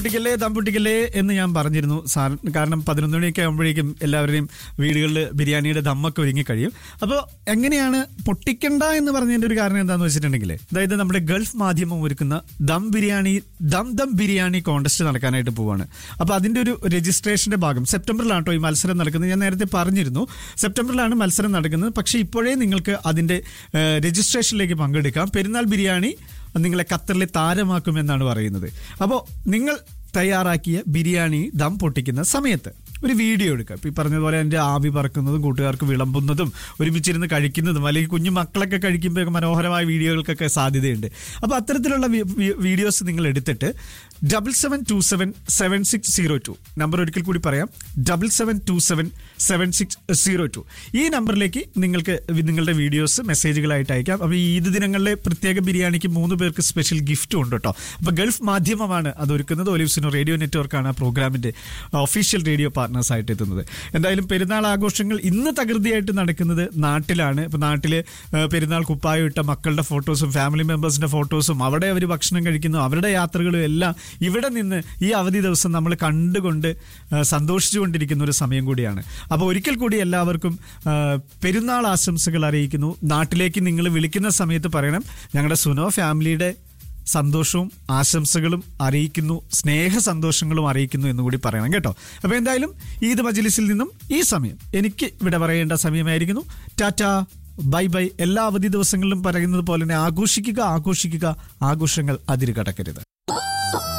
പൊട്ടിക്കല്ലേ ദം പൊട്ടിക്കല്ലേ എന്ന് ഞാൻ പറഞ്ഞിരുന്നു സാർ കാരണം പതിനൊന്ന് മണിയൊക്കെ ആകുമ്പോഴേക്കും എല്ലാവരുടെയും വീടുകളിൽ ബിരിയാണിയുടെ ദമ്മൊക്കെ ഒരുങ്ങി കഴിയും അപ്പോൾ എങ്ങനെയാണ് പൊട്ടിക്കണ്ട എന്ന് പറഞ്ഞതിന്റെ ഒരു കാരണം എന്താണെന്ന് വെച്ചിട്ടുണ്ടെങ്കിൽ അതായത് നമ്മുടെ ഗൾഫ് മാധ്യമം ഒരുക്കുന്ന ദം ബിരിയാണി ദം ദം ബിരിയാണി കോൺടെസ്റ്റ് നടക്കാനായിട്ട് പോവാണ് അപ്പോൾ അതിന്റെ ഒരു രജിസ്ട്രേഷന്റെ ഭാഗം സെപ്റ്റംബറിലാണ് കേട്ടോ ഈ മത്സരം നടക്കുന്നത് ഞാൻ നേരത്തെ പറഞ്ഞിരുന്നു സെപ്റ്റംബറിലാണ് മത്സരം നടക്കുന്നത് പക്ഷേ ഇപ്പോഴേ നിങ്ങൾക്ക് അതിന്റെ ഏഹ്, രജിസ്ട്രേഷനിലേക്ക് പങ്കെടുക്കാം പെരുന്നാൾ ബിരിയാണി നിങ്ങളെ ഖത്തറിലെ താരമാക്കുമെന്നാണ് പറയുന്നത് അപ്പോൾ നിങ്ങൾ തയ്യാറാക്കിയ ബിരിയാണി ദം പൊട്ടിക്കുന്ന സമയത്ത് ഒരു വീഡിയോ എടുക്കുക ഇപ്പം ഈ പറഞ്ഞതുപോലെ എൻ്റെ ആവി പറക്കുന്നതും കൂട്ടുകാർക്ക് വിളമ്പുന്നതും ഒരുമിച്ചിരുന്ന് കഴിക്കുന്നതും അല്ലെങ്കിൽ കുഞ്ഞു മക്കളൊക്കെ കഴിക്കുമ്പോൾ മനോഹരമായ വീഡിയോകൾക്കൊക്കെ സാധ്യതയുണ്ട് അപ്പോൾ അത്തരത്തിലുള്ള വി- വി- വീഡിയോസ് നിങ്ങൾ എടുത്തിട്ട് double seven two seven seven six zero two number ഒരിക്കൽ കൂടി പറയാം double seven two seven seven six zero two ഈ നമ്പറിലേക്ക് നിങ്ങൾക്ക് വി- നിങ്ങളുടെ വീഡിയോസ് മെസ്സേജുകളായിട്ട് അയക്കാം അപ്പോൾ ഈ ഈദ് ദിനങ്ങളിലെ പ്രത്യേക ബിരിയാണിക്ക് മൂന്ന് പേർക്ക് സ്പെഷ്യൽ ഗിഫ്റ്റും ഉണ്ട് കേട്ടോ അപ്പോൾ ഗൾഫ് മാധ്യമമാണ് അത് ഒരുക്കുന്നത് ഒലിവ്സിനോ റേഡിയോ നെറ്റ്വർക്കാണ് ആ പ്രോഗ്രാമിന്റെ ഒഫീഷ്യൽ റേഡിയോ പാർട്ട്നേഴ്സ് ആയിട്ട് എത്തുന്നത് എന്തായാലും പെരുന്നാൾ ആഘോഷങ്ങൾ ഇന്ന് തകൃതിയായിട്ട് നടക്കുന്നത് നാട്ടിലാണ് ഇപ്പോൾ നാട്ടിൽ പെരുന്നാൾ കുപ്പായം ഇട്ട മക്കളുടെ ഫോട്ടോസും ഫാമിലി മെമ്പേഴ്സിന്റെ ഫോട്ടോസും അവിടെ അവർ ഭക്ഷണം കഴിക്കുന്നു അവരുടെ യാത്രകളും എല്ലാം ഇവിടെ നിന്ന് ഈ അവധി ദിവസം നമ്മൾ കണ്ടുകൊണ്ട് ആ, സന്തോഷിച്ചുകൊണ്ടിരിക്കുന്ന ഒരു സമയം കൂടിയാണ് അപ്പോൾ ഒരിക്കൽ കൂടി എല്ലാവർക്കും ആ, പെരുന്നാൾ ആശംസകൾ അറിയിക്കുന്നു നാട്ടിലേക്ക് നിങ്ങൾ വിളിക്കുന്ന സമയത്ത് പറയണം ഞങ്ങളുടെ സുനോ ഫാമിലിയുടെ സന്തോഷവും ആശംസകളും അറിയിക്കുന്നു സ്നേഹ സന്തോഷങ്ങളും അറിയിക്കുന്നു എന്ന് കൂടി പറയണം കേട്ടോ അപ്പൊ എന്തായാലും ഈദ് മജ്ലിസിൽ നിന്നും ഈ സമയം എനിക്ക് ഇവിടെ പറയേണ്ട സമയമായിരിക്കുന്നു ടാറ്റ ബൈ ബൈ എല്ലാ അവധി ദിവസങ്ങളിലും പറയുന്നത് പോലെ തന്നെ ആഘോഷിക്കുക ആഘോഷിക്കുക ആഘോഷങ്ങൾ അതിര് കടക്കരുത്